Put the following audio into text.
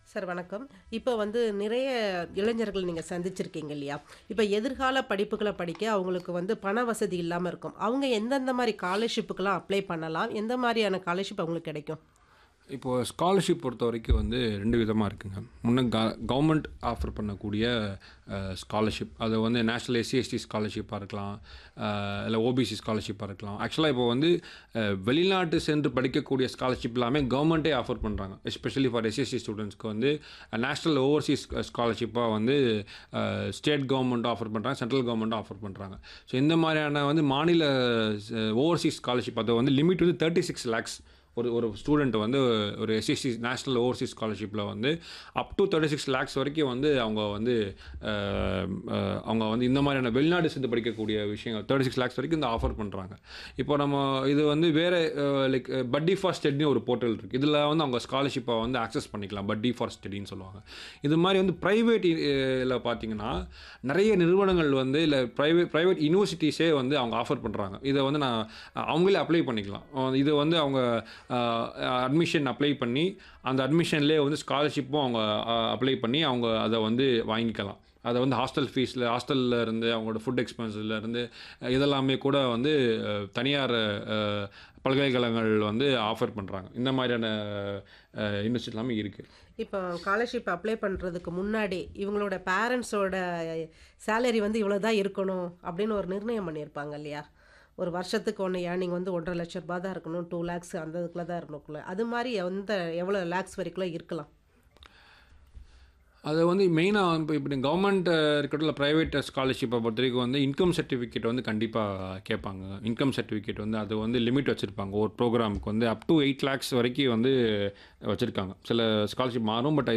sir வணக்கம் இப்போ வந்து நிறைய இளைஞர்கள் நீங்கள் சந்திச்சிருக்கீங்க இல்லையா இப்போ எதிர்கால படிப்புகளை படிக்க அவங்களுக்கு வந்து பண வசதி இல்லாமல் இருக்கும் அவங்க எந்தெந்த மாதிரி ஸ்காலர்ஷிப்புக்கெல்லாம் அப்ளை பண்ணலாம் எந்த மாதிரியான ஸ்காலர்ஷிப் அவங்களுக்கு கிடைக்கும் இப்போது ஸ்காலர்ஷிப் பொறுத்த வரைக்கும் வந்து ரெண்டு விதமாக இருக்குங்க முன்ன க கவர்மெண்ட் ஆஃபர் பண்ணக்கூடிய ஸ்காலர்ஷிப் அது வந்து நேஷ்னல் எஸ்சி எஸ்டி ஸ்காலர்ஷிப்பாக இருக்கலாம் அஹ், இல்லை ஓபிசி ஸ்காலர்ஷிப்பாக இருக்கலாம் ஆக்சுவலாக இப்போ வந்து அஹ், வெளிநாட்டு சென்று படிக்கக்கூடிய ஸ்காலர்ஷிப் எல்லாமே கவர்மெண்ட்டே ஆஃபர் பண்ணுறாங்க எஸ்பெஷலி ஃபார் எஸ்சிஎஸ்டி ஸ்டூடெண்ட்ஸ்க்கு வந்து நேஷ்னல் ஓவர்சீஸ் ஸ்காலர்ஷிப்பாக வந்து ஸ்டேட் கவர்மெண்ட் ஆஃபர் பண்ணுறாங்க சென்ட்ரல் கவர்மெண்ட் ஆஃபர் பண்ணுறாங்க ஸோ இந்த மாதிரியான வந்து மாநில ஓவர்சீஸ் ஸ்காலர்ஷிப் அதை வந்து லிமிட் வந்து தேர்ட்டி சிக்ஸ் லேக்ஸ் ஒரு ஒரு ஸ்டூடெண்ட் வந்து ஒரு எஸ்எஸ்சி நேஷ்னல் ஓவர்சீஸ் ஸ்காலர்ஷிப்பில் வந்து up to thirty six lakhs வரைக்கும் வந்து அவங்க வந்து அஹ், அஹ், அவங்க வந்து இந்த மாதிரியான வெளிநாடு சேர்ந்து படிக்கக்கூடிய விஷயங்கள் தேர்ட்டி சிக்ஸ் லேக்ஸ் வரைக்கும் இந்த ஆஃபர் பண்ணுறாங்க இப்போ நம்ம இது வந்து வேறு லைக் பட்டி ஃபார் ஸ்டடின்னு ஒரு போர்ட்டல் இருக்குது இதில் வந்து அவங்க ஸ்காலர்ஷிப்பை வந்து ஆக்சஸ் பண்ணிக்கலாம் பட்டி ஃபார் ஸ்டடின்னு சொல்லுவாங்க இது மாதிரி வந்து ப்ரைவேட் இதில் பார்த்தீங்கன்னா நிறைய நிறுவனங்கள் வந்து இல்லை ப்ரைவேட் ப்ரைவேட் யூனிவர்சிட்டிஸே வந்து அவங்க ஆஃபர் பண்ணுறாங்க இதை வந்து நான் அவங்களே அப்ளை பண்ணிக்கலாம் அஹ் இது வந்து அவங்க அட்மிஷன் அப்ளை பண்ணி அந்த அட்மிஷன்லேயே வந்து ஸ்காலர்ஷிப்பும் அவங்க அப்ளை பண்ணி அவங்க அதை வந்து வாங்கிக்கலாம் அதை வந்து ஹாஸ்டல் ஃபீஸில் ஹாஸ்டலில் இருந்து அவங்களோட ஃபுட் எக்ஸ்பென்ஸ்ல இருந்து அஹ் இதெல்லாமே கூட வந்து அஹ், தனியார் அஹ், பல்கலைக்கழகங்கள் வந்து ஆஃபர் பண்ணுறாங்க இந்த மாதிரியான யூனிவர்சிட்டி எல்லாமே இருக்குது இப்போ ஸ்காலர்ஷிப் அப்ளை பண்ணுறதுக்கு முன்னாடி இவங்களோட பேரண்ட்ஸோட சேலரி வந்து இவ்வளோ தான் இருக்கணும் அப்படின்னு ஒரு நிர்ணயம் பண்ணியிருப்பாங்க இல்லையா ஒரு வருஷத்துக்கு ஒன்று ஏர்னிங் வந்து ஒன்றரை லட்ச ரூபாய் தான் இருக்கணும் டூ லேக்ஸ் அந்த இதுக்குள்ள தான் இருக்கணும்ல அது மாதிரி எந்த எவ்வளோ லேக்ஸ் வரைக்கும் இருக்கலாம் அது வந்து மெயினாக இப்போ இப்படி கவர்மெண்ட் இருக்கட்டும் இல்லை ப்ரைவேட் ஸ்காலர்ஷிப்பை பொறுத்த வரைக்கும் வந்து இன்கம் சர்டிஃபிகேட் வந்து கண்டிப்பாக கேட்பாங்க இன்கம் சர்டிஃபிகேட் வந்து அது வந்து லிமிட் வச்சுருப்பாங்க ஒரு ப்ரோக்ராமுக்கு வந்து அப் டு எயிட் லேக்ஸ் வரைக்கும் வந்து வச்சுருக்காங்க சில ஸ்காலர்ஷிப் மாறும் பட்